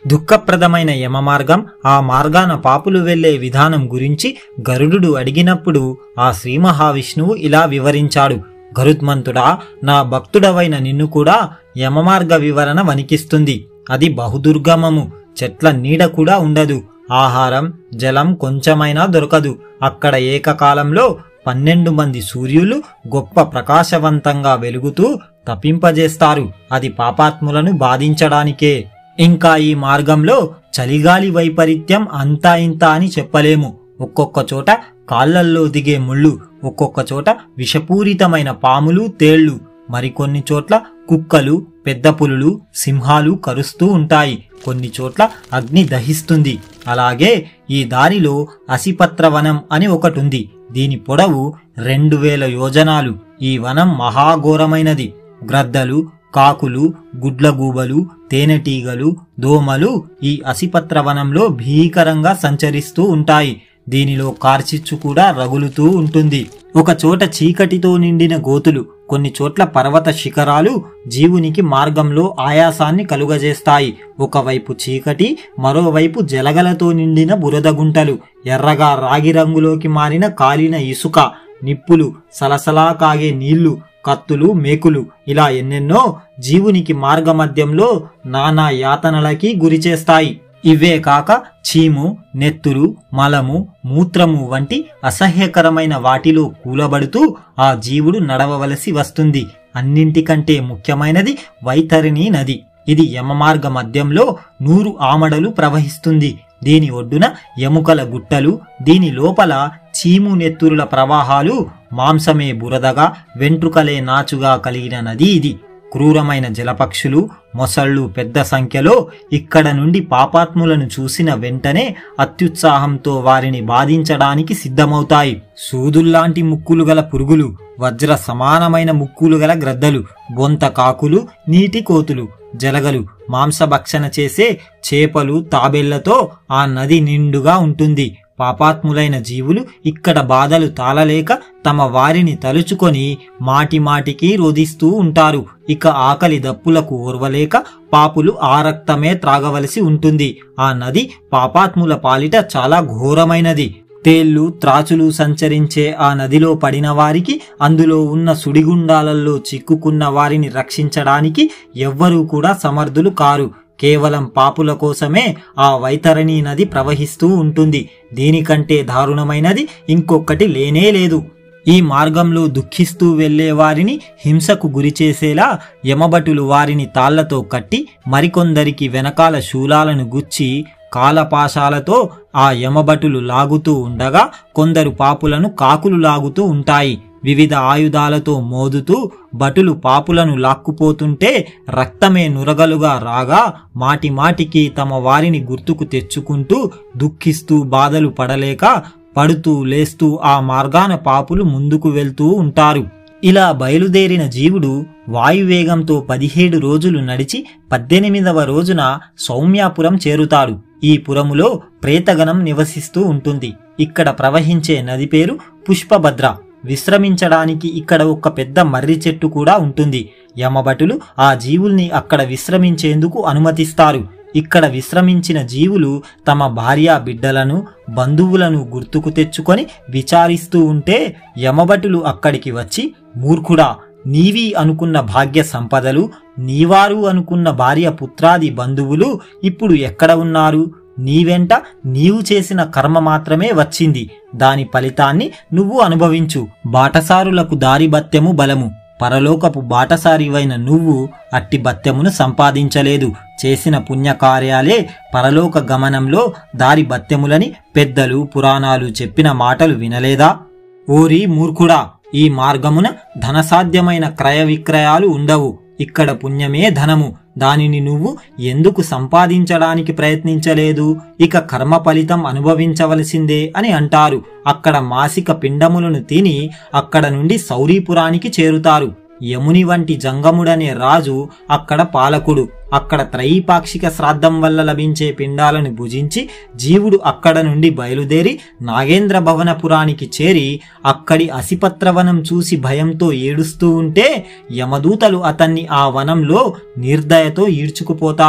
దుఃఖప్రదమైన యమ మార్గం ఆ మార్గాన పాపులు వెళ్లే విధానం గురించి గరుడు అడిగినప్పుడు ఆ శ్రీ మహావిష్ణువు ఇలా వివరించాడు గరుత్మంతుడా నా భక్తుడవైన నిన్ను కూడా యమమార్గ వివరణ వణికిస్తుంది అది బహుదుర్గమము చెట్ల నీడ కూడా ఉండదు ఆహారం జలం కొంచెమైనా దొరకదు అక్కడ ఏకకాలంలో పన్నెండు మంది సూర్యులు గొప్ప ప్రకాశవంతంగా వెలుగుతూ తప్పింపజేస్తారు అది పాపాత్ములను బాధించడానికే ఇంకా ఈ మార్గంలో చలిగాలి వైపరీత్యం అంతా ఇంత అని చెప్పలేము ఒక్కొక్క చోట కాళ్లల్లో దిగే ముళ్ళు ఒక్కొక్క చోట విషపూరితమైన పాములు తేళ్లు మరికొన్ని చోట్ల కుక్కలు పెద్ద పులులు సింహాలు కరుస్తూ ఉంటాయి కొన్ని చోట్ల అగ్ని దహిస్తుంది అలాగే ఈ దారిలో అసిపత్రవనం అని ఒకటుంది దీని పొడవు రెండు వేల యోజనాలు ఈ వనం మహాఘోరమైనది గ్రద్దలు కాకులు గుడ్లగూబలు తేనెటీగలు దోమలు ఈ అసిపత్రవనంలో భీకరంగా సంచరిస్తూ ఉంటాయి దీనిలో కార్చిచ్చు కూడా రగులుతూ ఉంటుంది ఒక చోట చీకటితో నిండిన గోతులు కొన్ని చోట్ల పర్వత శిఖరాలు జీవునికి మార్గంలో ఆయాసాన్ని కలుగజేస్తాయి ఒకవైపు చీకటి మరోవైపు జలగలతో నిండిన బురద గుంటలు ఎర్రగా రాగి రంగులోకి మారిన కాలిన ఇసుక నిప్పులు సలసలా కాగే నీళ్లు కత్తులు మేకులు ఇలా ఎన్నెన్నో జీవునికి మార్గమధ్యంలో నానా యాతనలకి గురిచేస్తాయి ఇవే కాక చీము నెత్తురు మలము మూత్రము వంటి అసహ్యకరమైన వాటిలో కూలబడుతూ ఆ జీవుడు నడవవలసి వస్తుంది అన్నింటికంటే ముఖ్యమైనది వైతరిణి నది ఇది యమమార్గ మధ్యంలో నూరు ఆమడలు ప్రవహిస్తుంది దీని ఒడ్డున ఎముకల గుట్టలు దీని లోపల చీము నెత్తురుల ప్రవాహాలు మాంసమే బురదగా వెంట్రుకలే నాచుగా కలిగిన నది ఇది క్రూరమైన జలపక్షులు మొసళ్ళు పెద్ద సంఖ్యలో ఇక్కడ నుండి పాపాత్ములను చూసిన వెంటనే అత్యుత్సాహంతో వారిని బాధించడానికి సిద్ధమవుతాయి సూదుల్లాంటి ముక్కులు గల పురుగులు వజ్ర సమానమైన ముక్కులు గల గ్రద్దలు బొంత కాకులు నీటి కోతులు జలగలు మాంసభక్షణ చేసే చేపలు తాబేళ్లతో ఆ నది నిండుగా ఉంటుంది పాపాత్ములైన జీవులు ఇక్కడ బాధలు తాళలేక తమ వారిని తలుచుకొని మాటి మాటికి రోధిస్తూ ఉంటారు ఇక ఆకలి దప్పులకు ఓర్వలేక పాపులు ఆ రక్తమే త్రాగవలసి ఉంటుంది ఆ నది పాపాత్ముల పాలిట చాలా ఘోరమైనది తేళ్లు త్రాచులు సంచరించే ఆ నదిలో పడిన వారికి అందులో ఉన్న సుడిగుండాలలో చిక్కుకున్న వారిని రక్షించడానికి ఎవ్వరూ కూడా సమర్థులు కారు కేవలం పాపుల కోసమే ఆ వైతరణి నది ప్రవహిస్తూ ఉంటుంది దీనికంటే దారుణమైనది ఇంకొకటి లేనే లేదు ఈ మార్గంలో దుఃఖిస్తూ వెళ్లే వారిని హింసకు గురిచేసేలా యమభటులు వారిని తాళ్లతో కట్టి మరికొందరికి వెనకాల శూలాలను గుచ్చి కాలపాశాలతో ఆ యమభటులు లాగుతూ ఉండగా కొందరు పాపులను కాకులు లాగుతూ ఉంటాయి వివిధ ఆయుధాలతో మోదుతూ భటులు పాపులను లాక్కుపోతుంటే రక్తమే నురగలుగా రాగా మాటి మాటికి తమ వారిని గుర్తుకు తెచ్చుకుంటూ దుఃఖిస్తూ బాధలు పడలేక పడుతూ లేస్తూ ఆ మార్గాన పాపులు ముందుకు వెళ్తూ ఉంటారు ఇలా బయలుదేరిన జీవుడు వాయువేగంతో పదిహేడు రోజులు నడిచి పద్దెనిమిదవ రోజున సౌమ్యాపురం చేరుతాడు ఈ పురములో ప్రేతగణం నివసిస్తూ ఉంటుంది ఇక్కడ ప్రవహించే నది పేరు పుష్పభద్ర విశ్రమించడానికి ఇక్కడ ఒక పెద్ద మర్రి చెట్టు కూడా ఉంటుంది యమభటులు ఆ జీవుల్ని అక్కడ విశ్రమించేందుకు అనుమతిస్తారు ఇక్కడ విశ్రమించిన జీవులు తమ భార్యా బిడ్డలను బంధువులను గుర్తుకు తెచ్చుకొని విచారిస్తూ ఉంటే యమభటులు అక్కడికి వచ్చి మూర్ఖుడా నీవి అనుకున్న భాగ్య సంపదలు నీవారు అనుకున్న భార్య పుత్రాది బంధువులు ఇప్పుడు ఎక్కడ ఉన్నారు నీవెంట నీవు చేసిన కర్మ మాత్రమే వచ్చింది దాని ఫలితాన్ని నువ్వు అనుభవించు బాటసారులకు దారి బత్యము బలము పరలోకపు బాటసారివైన నువ్వు అట్టి బత్యమును సంపాదించలేదు చేసిన పుణ్యకార్యాలే పరలోక గమనంలో దారి బత్యములని పెద్దలు పురాణాలు చెప్పిన మాటలు వినలేదా ఓరి మూర్ఖుడా ఈ మార్గమున ధనసాధ్యమైన క్రయ విక్రయాలు ఉండవు ఇక్కడ పుణ్యమే ధనము దానిని నువ్వు ఎందుకు సంపాదించడానికి ప్రయత్నించలేదు ఇక కర్మ ఫలితం అనుభవించవలసిందే అని అంటారు అక్కడ మాసిక పిండములను తిని అక్కడ నుండి సౌరీపురానికి చేరుతారు యముని వంటి జంగముడనే రాజు అక్కడ పాలకుడు అక్కడ త్రైపాక్షిక శ్రాద్ధం వల్ల లభించే పిండాలను భుజించి జీవుడు అక్కడ నుండి బయలుదేరి నాగేంద్ర భవనపురానికి చేరి అక్కడి అసిపత్రవనం చూసి భయంతో ఏడుస్తూ ఉంటే యమదూతలు అతన్ని ఆ వనంలో నిర్దయతో ఈడ్చుకుపోతారు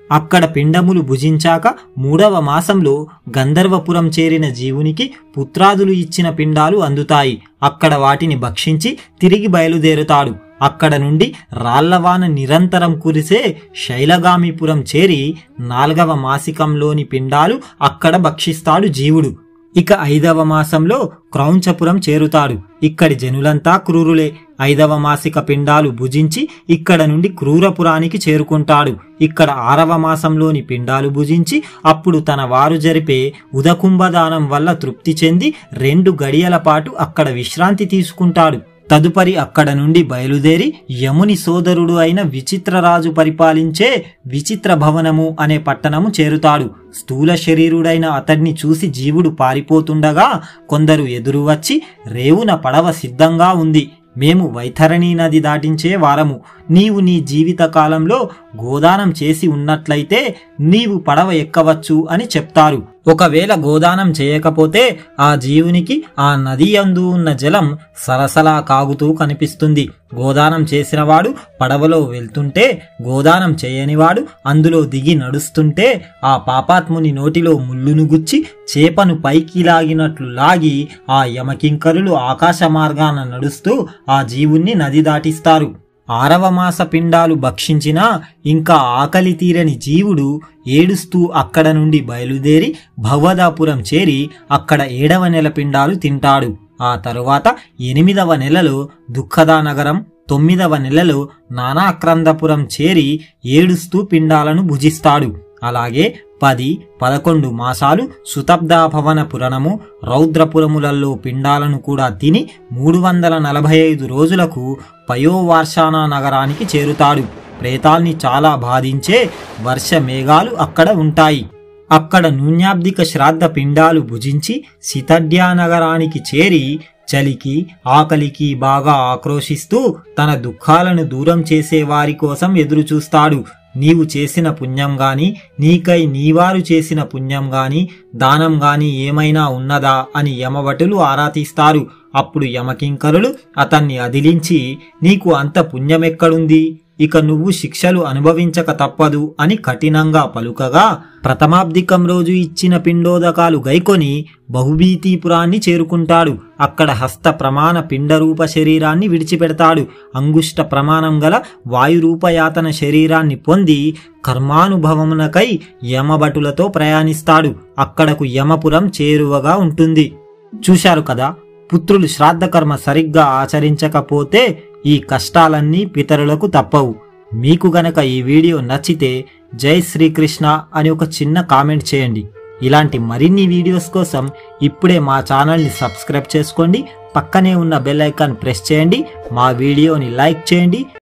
అక్కడ పిండములు భుజించాక మూడవ మాసంలో గంధర్వపురం చేరిన జీవునికి పుత్రాదులు ఇచ్చిన పిండాలు అందుతాయి అక్కడ వాటిని భక్షించి తిరిగి బయలుదేరుతాడు అక్కడ నుండి రాళ్లవాన నిరంతరం కురిసే శైలగామిపురం చేరి నాల్గవ మాసికంలోని పిండాలు అక్కడ భక్షిస్తాడు జీవుడు ఇక ఐదవ మాసంలో క్రౌంచపురం చేరుతాడు ఇక్కడి జనులంతా క్రూరులే ఐదవ మాసిక పిండాలు భుజించి ఇక్కడ నుండి క్రూరపురానికి చేరుకుంటాడు ఇక్కడ ఆరవ మాసంలోని పిండాలు భుజించి అప్పుడు తన వారు జరిపే ఉదకుంభదానం వల్ల తృప్తి చెంది రెండు గడియల పాటు అక్కడ విశ్రాంతి తీసుకుంటాడు తదుపరి అక్కడ నుండి బయలుదేరి యముని సోదరుడు అయిన విచిత్రరాజు పరిపాలించే విచిత్ర భవనము అనే పట్టణము చేరుతాడు స్థూల శరీరుడైన అతడిని చూసి జీవుడు పారిపోతుండగా కొందరు ఎదురు వచ్చి రేవున పడవ సిద్ధంగా ఉంది మేము వైతరణి నది దాటించే వారము నీవు నీ జీవిత కాలంలో గోదానం చేసి ఉన్నట్లయితే నీవు పడవ ఎక్కవచ్చు అని చెప్తారు ఒకవేళ గోదానం చేయకపోతే ఆ జీవునికి ఆ నది అందు ఉన్న జలం సలసలా కాగుతూ కనిపిస్తుంది గోదానం చేసినవాడు పడవలో వెళ్తుంటే గోదానం చేయనివాడు అందులో దిగి నడుస్తుంటే ఆ పాపాత్ముని నోటిలో ముళ్ళును గుచ్చి చేపను పైకి లాగినట్లు లాగి ఆ యమకింకరులు ఆకాశ మార్గాన నడుస్తూ ఆ జీవుణ్ణి నది దాటిస్తారు ఆరవ మాస పిండాలు భక్షించినా ఇంకా ఆకలి తీరని జీవుడు ఏడుస్తూ అక్కడ నుండి బయలుదేరి భగవదాపురం చేరి అక్కడ ఏడవ నెల పిండాలు తింటాడు ఆ తరువాత ఎనిమిదవ నెలలో దుఃఖదా నగరం తొమ్మిదవ నెలలో నానాక్రందపురం చేరి ఏడుస్తూ పిండాలను భుజిస్తాడు అలాగే పది పదకొండు మాసాలు సుతబ్దాభవన పురణము రౌద్రపురములలో పిండాలను కూడా తిని మూడు వందల నలభై ఐదు రోజులకు పయోవార్షానా నగరానికి చేరుతాడు ప్రేతాల్ని చాలా బాధించే వర్ష మేఘాలు అక్కడ ఉంటాయి అక్కడ నూన్యాబ్దిక శ్రాద్ధ పిండాలు భుజించి సితడ్యా నగరానికి చేరి చలికి ఆకలికి బాగా ఆక్రోశిస్తూ తన దుఃఖాలను దూరం చేసే వారి కోసం ఎదురుచూస్తాడు నీవు చేసిన పుణ్యం గాని నీకై నీవారు చేసిన పుణ్యం గాని దానం గాని ఏమైనా ఉన్నదా అని యమభటులు ఆరా తీస్తారు అప్పుడు యమకింకరులు అతన్ని అదిలించి నీకు అంత పుణ్యమెక్కడుంది ఇక నువ్వు శిక్షలు అనుభవించక తప్పదు అని కఠినంగా పలుకగా ప్రథమాబ్దికం రోజు ఇచ్చిన పిండోదకాలు గైకొని బహుభీతిపురాన్ని చేరుకుంటాడు అక్కడ హస్త ప్రమాణ పిండరూప శరీరాన్ని విడిచిపెడతాడు అంగుష్ట ప్రమాణం గల వాయురూపయాతన శరీరాన్ని పొంది కర్మానుభవమునకై యమభటులతో ప్రయాణిస్తాడు అక్కడకు యమపురం చేరువగా ఉంటుంది చూశారు కదా పుత్రులు శ్రాద్ధకర్మ సరిగ్గా ఆచరించకపోతే ఈ కష్టాలన్నీ పితరులకు తప్పవు మీకు గనక ఈ వీడియో నచ్చితే జై శ్రీకృష్ణ అని ఒక చిన్న కామెంట్ చేయండి ఇలాంటి మరిన్ని వీడియోస్ కోసం ఇప్పుడే మా ఛానల్ని సబ్స్క్రైబ్ చేసుకోండి పక్కనే ఉన్న బెల్ ఐకాన్ ప్రెస్ చేయండి మా వీడియోని లైక్ చేయండి